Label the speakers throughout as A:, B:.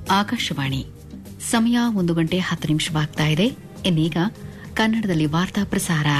A: ಆಕಾಶವಾಣಿ ಸಮಯ ಒಂದು ಗಂಟೆ ಹತ್ತು ನಿಮಿಷವಾಗ್ತಾ ಇದೆ ಇನ್ನೀಗ ಕನ್ನಡದಲ್ಲಿ ವಾರ್ತಾ ಪ್ರಸಾರ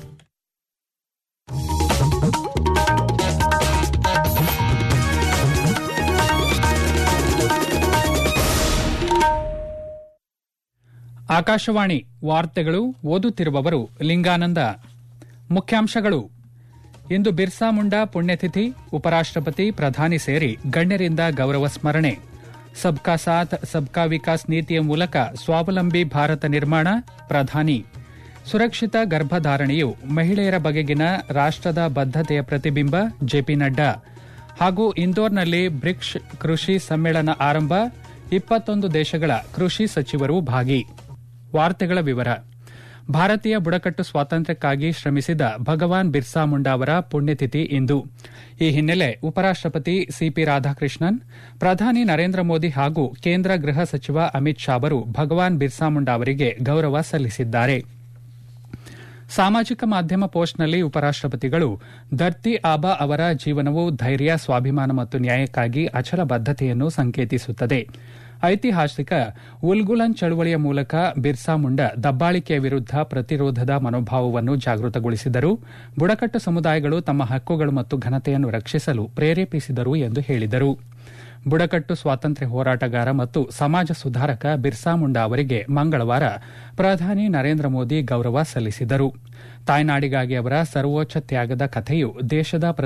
B: ಆಕಾಶವಾಣಿ ವಾರ್ತೆಗಳು ಓದುತ್ತಿರುವವರು ಲಿಂಗಾನಂದ ಮುಖ್ಯಾಂಶಗಳು ಇಂದು ಬಿರ್ಸಾ ಮುಂಡಾ ಪುಣ್ಯತಿಥಿ ಉಪರಾಷ್ಟಪತಿ ಪ್ರಧಾನಿ ಸೇರಿ ಗಣ್ಯರಿಂದ ಗೌರವ ಸ್ಮರಣೆ ಸಬ್ಕಾ ಸಾಥ್ ಸಬ್ಕಾ ವಿಕಾಸ್ ನೀತಿಯ ಮೂಲಕ ಸ್ವಾವಲಂಬಿ ಭಾರತ ನಿರ್ಮಾಣ ಪ್ರಧಾನಿ ಸುರಕ್ಷಿತ ಗರ್ಭಧಾರಣೆಯು ಮಹಿಳೆಯರ ಬಗೆಗಿನ ರಾಷ್ಟದ ಬದ್ದತೆಯ ಪ್ರತಿಬಿಂಬ ಜೆಪಿ ನಡ್ಡಾ ಹಾಗೂ ಇಂದೋರ್ನಲ್ಲಿ ಬ್ರಿಕ್ಸ್ ಕೃಷಿ ಸಮ್ಮೇಳನ ಆರಂಭ ಇಪ್ಪತ್ತೊಂದು ದೇಶಗಳ ಕೃಷಿ ಸಚಿವರು ಭಾಗಿ ವಾರ್ತೆಗಳ ವಿವರ ಭಾರತೀಯ ಬುಡಕಟ್ಟು ಸ್ವಾತಂತ್ರ್ಯಕ್ಕಾಗಿ ಶ್ರಮಿಸಿದ ಭಗವಾನ್ ಬಿರ್ಸಾ ಮುಂಡಾ ಅವರ ಪುಣ್ಯತಿಥಿ ಇಂದು ಈ ಹಿನ್ನೆಲೆ ಉಪರಾಷ್ಟಪತಿ ಸಿಪಿ ರಾಧಾಕೃಷ್ಣನ್ ಪ್ರಧಾನಿ ನರೇಂದ್ರ ಮೋದಿ ಹಾಗೂ ಕೇಂದ್ರ ಗೃಹ ಸಚಿವ ಅಮಿತ್ ಶಾ ಅವರು ಭಗವಾನ್ ಬಿರ್ಸಾ ಮುಂಡಾ ಅವರಿಗೆ ಗೌರವ ಸಲ್ಲಿಸಿದ್ದಾರೆ ಸಾಮಾಜಿಕ ಮಾಧ್ಯಮ ಪೋಸ್ಟ್ನಲ್ಲಿ ಉಪರಾಷ್ಟಪತಿಗಳು ಧರ್ತಿ ಆಬಾ ಅವರ ಜೀವನವು ಧೈರ್ಯ ಸ್ವಾಭಿಮಾನ ಮತ್ತು ನ್ಯಾಯಕ್ಕಾಗಿ ಅಚಲ ಬದ್ದತೆಯನ್ನು ಸಂಕೇತಿಸುತ್ತದೆ ಐತಿಹಾಸಿಕ ಉಲ್ಗುಲನ್ ಚಳುವಳಿಯ ಮೂಲಕ ಬಿರ್ಸಾ ಮುಂಡಾ ದಬ್ಬಾಳಿಕೆಯ ವಿರುದ್ಧ ಪ್ರತಿರೋಧದ ಮನೋಭಾವವನ್ನು ಜಾಗೃತಗೊಳಿಸಿದರು ಬುಡಕಟ್ಟು ಸಮುದಾಯಗಳು ತಮ್ಮ ಹಕ್ಕುಗಳು ಮತ್ತು ಘನತೆಯನ್ನು ರಕ್ಷಿಸಲು ಪ್ರೇರೇಪಿಸಿದರು ಎಂದು ಹೇಳಿದರು ಬುಡಕಟ್ಟು ಸ್ವಾತಂತ್ರ್ಯ ಹೋರಾಟಗಾರ ಮತ್ತು ಸಮಾಜ ಸುಧಾರಕ ಬಿರ್ಸಾ ಮುಂಡಾ ಅವರಿಗೆ ಮಂಗಳವಾರ ಪ್ರಧಾನಿ ನರೇಂದ್ರ ಮೋದಿ ಗೌರವ ಸಲ್ಲಿಸಿದರು ತಾಯ್ನಾಡಿಗಾಗಿ ಅವರ ಸರ್ವೋಚ್ಚ ತ್ಯಾಗದ ಕಥೆಯು ದೇಶದ